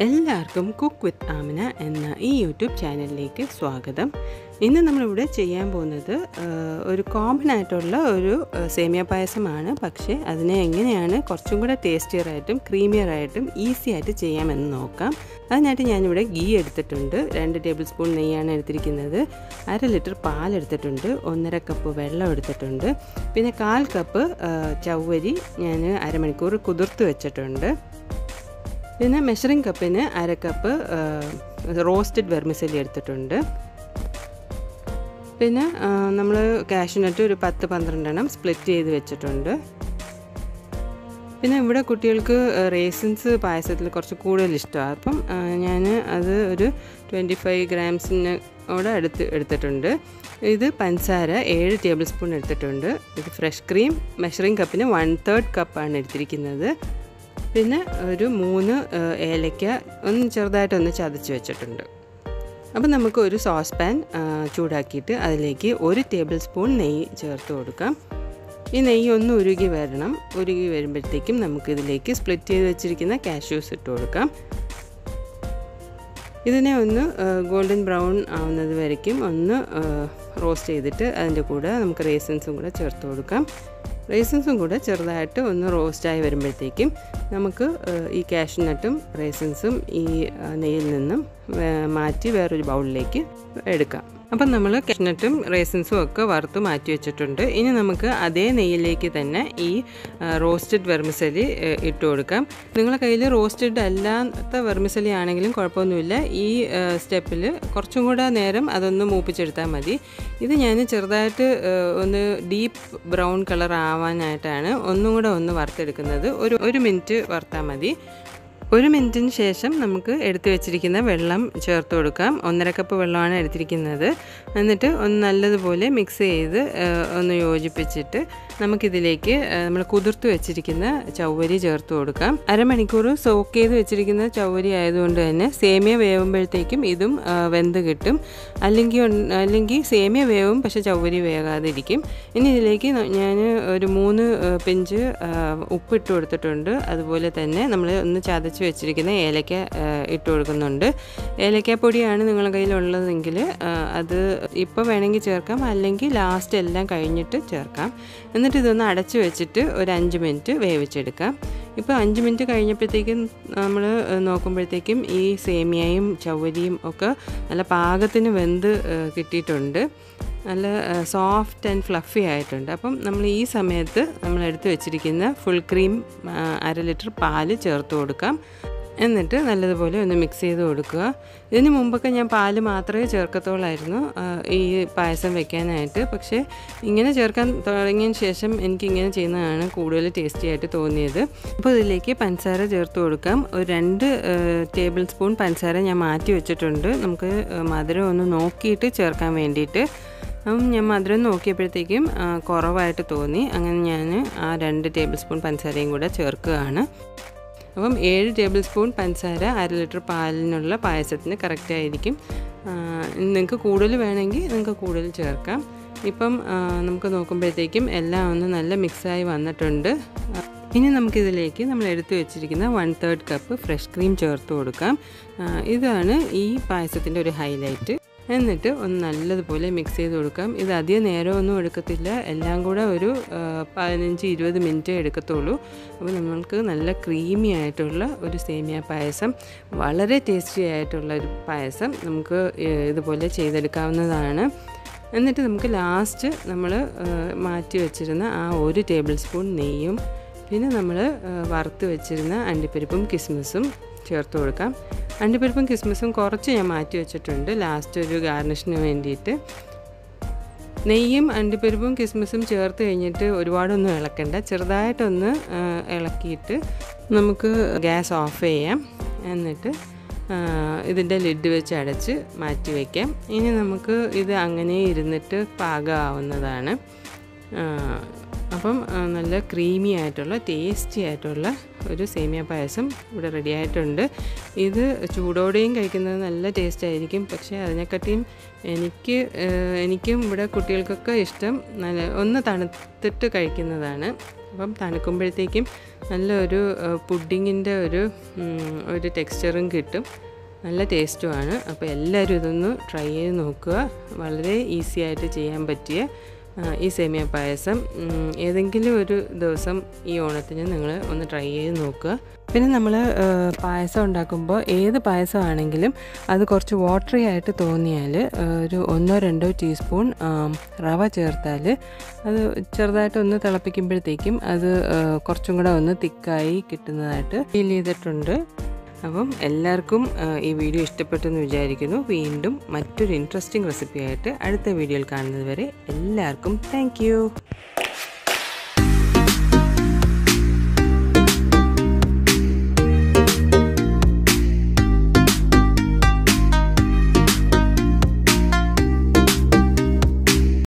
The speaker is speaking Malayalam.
എല്ലാവർക്കും കുക്ക് വിത്ത് ആമിന എന്ന ഈ യൂട്യൂബ് ചാനലിലേക്ക് സ്വാഗതം ഇന്ന് നമ്മളിവിടെ ചെയ്യാൻ പോകുന്നത് ആ, ഒരു കോമൺ ആയിട്ടുള്ള ഒരു ആ, സേമിയ പായസമാണ് പക്ഷേ അതിനെ എങ്ങനെയാണ് കുറച്ചും കൂടെ ടേസ്റ്റിയർ ആയിട്ടും ക്രീമിയർ ആയിട്ടും ഈസി ആയിട്ട് ചെയ്യാമെന്ന് നോക്കാം അതിനായിട്ട് ഞാനിവിടെ ഗീ എടുത്തിട്ടുണ്ട് രണ്ട് ടേബിൾ സ്പൂൺ നെയ്യാണ് എടുത്തിരിക്കുന്നത് അര ലിറ്റർ പാൽ എടുത്തിട്ടുണ്ട് ഒന്നര കപ്പ് വെള്ളം എടുത്തിട്ടുണ്ട് പിന്നെ കാൽ കപ്പ് ആ, ചവ്വരി ഞാൻ അരമണിക്കൂർ കുതിർത്ത് വെച്ചിട്ടുണ്ട് പിന്നെ മെഷറിംഗ് കപ്പിന് അര കപ്പ് റോസ്റ്റഡ് വെർമിസലി എടുത്തിട്ടുണ്ട് പിന്നെ നമ്മൾ കാഷ്യൂനട്ട് ഒരു പത്ത് പന്ത്രണ്ടെണ്ണം സ്പ്ലിറ്റ് ചെയ്ത് വെച്ചിട്ടുണ്ട് പിന്നെ ഇവിടെ കുട്ടികൾക്ക് റേസിൻസ് പായസത്തിൽ കുറച്ച് കൂടുതൽ ഇഷ്ടമാണ് അപ്പം ഞാൻ അത് ഒരു ട്വൻറ്റി ഫൈവ് ഗ്രാംസിനോട് എടുത്ത് എടുത്തിട്ടുണ്ട് ഇത് പഞ്ചസാര ഏഴ് ടേബിൾ സ്പൂൺ എടുത്തിട്ടുണ്ട് ഇത് ഫ്രഷ് ക്രീം മെഷറിംഗ് കപ്പിന് വൺ തേർഡ് കപ്പാണ് എടുത്തിരിക്കുന്നത് പിന്നെ ഒരു മൂന്ന് ഏഹ്, ഏലയ്ക്ക ഒന്ന് ചെറുതായിട്ടൊന്ന് ചതച്ച് വെച്ചിട്ടുണ്ട് അപ്പം നമുക്ക് ഒരു സോസ് പാൻ ചൂടാക്കിയിട്ട് അതിലേക്ക് ഒരു ടേബിൾ സ്പൂൺ നെയ്യ് ചേർത്ത് കൊടുക്കാം ഈ നെയ്യ് ഒന്ന് ഉരുകി വരണം ഉരുകി വരുമ്പോഴത്തേക്കും നമുക്കിതിലേക്ക് സ്പ്ലിറ്റ് ചെയ്ത് വെച്ചിരിക്കുന്ന കാഷ്യൂസ് ഇട്ട് കൊടുക്കാം ഇതിനെ ഒന്ന് ഗോൾഡൻ ബ്രൗൺ ആവുന്നത് വരയ്ക്കും ഒന്ന് റോസ്റ്റ് ചെയ്തിട്ട് അതിൻ്റെ കൂടെ നമുക്ക് റേസിൻസും കൂടെ ചേർത്ത് കൊടുക്കാം റേസിൻസും കൂടെ ചെറുതായിട്ട് ഒന്ന് റോസ്റ്റായി വരുമ്പോഴത്തേക്കും നമുക്ക് ഏഹ്, ഈ കാഷ്നട്ടും റേസിൻസും ഈ ഏഹ്, നെയ്യിൽ നിന്നും വേ- മാറ്റി വേറൊരു ബൗളിലേക്ക് എടുക്കാം അപ്പം നമ്മൾ കാഷ്നട്ടും റേസിൻസും ഒക്കെ വറുത്ത് മാറ്റി വെച്ചിട്ടുണ്ട് ഇനി നമുക്ക് അതേ നെയ്യിലേക്ക് തന്നെ ഈ റോസ്റ്റഡ് വെർമിസലി ഇട്ട് കൊടുക്കാം നിങ്ങളുടെ കയ്യിൽ റോസ്റ്റഡ് അല്ലാത്ത വെർമിസലി ആണെങ്കിലും കുഴപ്പമൊന്നുമില്ല ഈ സ്റ്റെപ്പിൽ കുറച്ചും കൂടെ നേരം അതൊന്ന് മൂപ്പിച്ചെടുത്താൽ മതി ഇത് ഞാൻ ചെറുതായിട്ട് ഏഹ്, ഒന്ന് ഡീപ്പ് ബ്രൗൺ കളർ ആവാനായിട്ടാണ് ഒന്നും കൂടെ ഒന്ന് വറുത്തെടുക്കുന്നത് ഒരു ഒരു മിനിറ്റ് വറുത്താൽ മതി ഒരു മിനിറ്റിന് ശേഷം നമുക്ക് എടുത്തു വെച്ചിരിക്കുന്ന വെള്ളം ചേർത്ത് കൊടുക്കാം ഒന്നര കപ്പ് വെള്ളമാണ് എടുത്തിരിക്കുന്നത് എന്നിട്ട് ഒന്ന് നല്ലതുപോലെ മിക്സ് ചെയ്ത് ആ, ഒന്ന് യോജിപ്പിച്ചിട്ട് നമുക്കിതിലേക്ക് ആ, നമ്മൾ കുതിർത്ത് വെച്ചിരിക്കുന്ന ചവ്വരി ചേർത്ത് കൊടുക്കാം അരമണിക്കൂർ സോക്ക് ചെയ്ത് വെച്ചിരിക്കുന്ന ചവ്വരി ആയതുകൊണ്ട് തന്നെ സേമിയ വേവുമ്പോഴത്തേക്കും ഇതും ആ, വെന്ത് കിട്ടും അല്ലെങ്കിൽ ഉൺ- അല്ലെങ്കിൽ സേമിയ വേവും പക്ഷെ ചവ്വരി വേകാതിരിക്കും ഇനി ഇതിലേക്ക് ഞാൻ ഒരു മൂന്ന് ആ, പിഞ്ച് ആ, ഉപ്പിട്ട് കൊടുത്തിട്ടുണ്ട് അതുപോലെ തന്നെ നമ്മൾ ഒന്ന് ചതച്ച് വെച്ചിരിക്കുന്ന ഏലക്ക ആ, ഇട്ട് കൊടുക്കുന്നുണ്ട് ഏലക്കാപ്പൊടിയാണ് നിങ്ങളുടെ കയ്യിലുള്ളതെങ്കിൽ ആ, അത് ഇപ്പോൾ വേണമെങ്കിൽ ചേർക്കാം അല്ലെങ്കിൽ ലാസ്റ്റ് എല്ലാം കഴിഞ്ഞിട്ട് ചേർക്കാം എന്നിട്ട് ഇതൊന്ന് അടച്ച് വെച്ചിട്ട് ഒരു അഞ്ച് മിനിറ്റ് വേവിച്ചെടുക്കാം ഇപ്പോൾ അഞ്ച് മിനിറ്റ് കഴിഞ്ഞപ്പോഴത്തേക്കും നമ്മൾ നോക്കുമ്പോഴത്തേക്കും ഈ സേമിയയും ചവ്വരിയും ഒക്കെ നല്ല പാകത്തിന് വെന്ത് ആ, കിട്ടിയിട്ടുണ്ട് നല്ല സോഫ്റ്റ് ആൻഡ് ഫ്ലഫി ആയിട്ടുണ്ട് അപ്പം നമ്മൾ ഈ സമയത്ത് നമ്മൾ എടുത്ത് വെച്ചിരിക്കുന്ന ഫുൾ ക്രീം ആ, അര ലിറ്റർ പാല് ചേർത്ത് കൊടുക്കാം എന്നിട്ട് നല്ലതുപോലെ ഒന്ന് മിക്സ് ചെയ്ത് കൊടുക്കുക ഇതിന് മുമ്പൊക്കെ ഞാൻ പാല് മാത്രമേ ചേർക്കത്തുള്ളായിരുന്നു ആ, ഈ പായസം വെക്കാനായിട്ട് പക്ഷേ ഇങ്ങനെ ചേർക്കാൻ തുടങ്ങിയതിന് ശേഷം എനിക്ക് ഇങ്ങനെ ചെയ്യുന്നതാണ് കൂടുതൽ ടേസ്റ്റി ആയിട്ട് തോന്നിയത് അപ്പോൾ ഇതിലേക്ക് പഞ്ചസാര ചേർത്ത് കൊടുക്കാം ഒരു രണ്ട് ടേബിൾ സ്പൂൺ പഞ്ചസാര ഞാൻ മാറ്റി വെച്ചിട്ടുണ്ട് നമുക്ക് ആ, മധുരം ഒന്ന് നോക്കിയിട്ട് ചേർക്കാൻ വേണ്ടിയിട്ട് അപ്പം ഞാൻ മധുരം നോക്കിയപ്പോഴത്തേക്കും ആ, കുറവായിട്ട് തോന്നി അങ്ങനെ ഞാൻ ആ രണ്ട് ടേബിൾ സ്പൂൺ പഞ്ചസാരയും കൂടെ ചേർക്കുകയാണ് അപ്പം ഏഴ് ടേബിൾ സ്പൂൺ പഞ്ചസാര അര ലിറ്റർ പാലിനുള്ള പായസത്തിന് കറക്റ്റ് ആയിരിക്കും ആ, നിങ്ങൾക്ക് കൂടുതൽ വേണമെങ്കിൽ നിങ്ങൾക്ക് കൂടുതൽ ചേർക്കാം ഇപ്പം ആ, നമുക്ക് നോക്കുമ്പോഴത്തേക്കും എല്ലാം ഒന്ന് നല്ല മിക്സായി വന്നിട്ടുണ്ട് ആ, ഇനി നമുക്കിതിലേക്ക് നമ്മൾ എടുത്തു വെച്ചിരിക്കുന്ന one third cup fresh cream ചേർത്ത് കൊടുക്കാം ആ, ഇതാണ് ഈ പായസത്തിൻ്റെ ഒരു ഹൈലൈറ്റ് എന്നിട്ട് ഒന്ന് നല്ലതുപോലെ മിക്സ് ചെയ്ത് കൊടുക്കാം ഇത് അധികം നേരമൊന്നും എടുക്കത്തില്ല എല്ലാം കൂടെ ഒരു ആ, പതിനഞ്ച് ഇരുപത് മിനിറ്റ് എടുക്കത്തുള്ളൂ അപ്പോൾ നമ്മൾക്ക് നല്ല ക്രീമി ആയിട്ടുള്ള ഒരു സേമിയ പായസം വളരെ ടേസ്റ്റി ആയിട്ടുള്ള ഒരു പായസം നമുക്ക് ഏ, ഇതുപോലെ ചെയ്തെടുക്കാവുന്നതാണ് എന്നിട്ട് നമുക്ക് ലാസ്റ്റ് നമ്മൾ മാറ്റി വെച്ചിരുന്ന ആ ഒരു ടേബിൾ സ്പൂൺ നെയ്യും പിന്നെ നമ്മൾ വറുത്ത് വെച്ചിരുന്ന അണ്ടിപ്പരിപ്പും കിസ്മിസും ചേർത്ത് കൊടുക്കാം അണ്ടിപ്പരിപ്പും കിസ്മിസും കുറച്ച് ഞാൻ മാറ്റി വെച്ചിട്ടുണ്ട് ലാസ്റ്റ് ഒരു ഗാർണിഷിന് വേണ്ടിയിട്ട് നെയ്യും അണ്ടിപ്പരിപ്പും കിസ്മിസും ചേർത്ത് കഴിഞ്ഞിട്ട് ഒരുപാടൊന്നും ഇളക്കണ്ട ചെറുതായിട്ടൊന്ന് ആ, ഇളക്കിയിട്ട് നമുക്ക് ഗ്യാസ് ഓഫ് ചെയ്യാം എന്നിട്ട് ആ, ഇതിൻ്റെ ലിഡ് വെച്ച് അടച്ച് മാറ്റി വയ്ക്കാം ഇനി നമുക്ക് ഇത് അങ്ങനെ ഇരുന്നിട്ട് പാകമാവുന്നതാണ് ആ, അപ്പം ആ, നല്ല ക്രീമി ആയിട്ടുള്ള ടേസ്റ്റി ആയിട്ടുള്ള ഒരു സേമിയ പായസം ഇവിടെ റെഡി ആയിട്ടുണ്ട് ഇത് ചൂടോടെയും കഴിക്കുന്നത് നല്ല ടേസ്റ്റ് ആയിരിക്കും പക്ഷേ അതിനെക്കാട്ടിയും എനിക്ക് ആ, എനിക്കും ഇവിടെ കുട്ടികൾക്കൊക്കെ ഇഷ്ടം നല്ല ഒന്ന് തണുത്തിട്ട് കഴിക്കുന്നതാണ് അപ്പം തണുക്കുമ്പോഴത്തേക്കും നല്ലൊരു പുഡിങ്ങിൻ്റെ ഒരു ഉം, ഒരു ടെക്സ്ചറും കിട്ടും നല്ല ടേസ്റ്റുമാണ് അപ്പോൾ എല്ലാവരും ഇതൊന്ന് ട്രൈ ചെയ്ത് നോക്കുക വളരെ ഈസി ആയിട്ട് ചെയ്യാൻ പറ്റിയ ആ, ഈ സേമിയ പായസം ഉം, ഏതെങ്കിലും ഒരു ദിവസം ഈ ഓണത്തിന് നിങ്ങൾ ഒന്ന് ട്രൈ ചെയ്ത് നോക്കുക പിന്നെ നമ്മൾ പായസം ഉണ്ടാക്കുമ്പോൾ ഏത് പായസമാണെങ്കിലും അത് കുറച്ച് വാട്ടറി ആയിട്ട് തോന്നിയാൽ ആ, ഒരു ഒന്നോ രണ്ടോ ടീസ്പൂൺ ആ, റവ ചേർത്താൽ അത് ചെറുതായിട്ട് ഒന്ന് തിളപ്പിക്കുമ്പോഴത്തേക്കും അത് ആ, കുറച്ചും കൂടെ ഒന്ന് തിക്കായി കിട്ടുന്നതായിട്ട് ഫീൽ ചെയ്തിട്ടുണ്ട് അപ്പം എല്ലാവർക്കും ആ, ഈ വീഡിയോ ഇഷ്ടപ്പെട്ടു എന്ന് വിചാരിക്കുന്നു വീണ്ടും മറ്റൊരു ഇൻട്രസ്റ്റിംഗ് റെസിപ്പി ആയിട്ട് അടുത്ത വീഡിയോയിൽ കാണുന്നത് വരെ എല്ലാവർക്കും താങ്ക്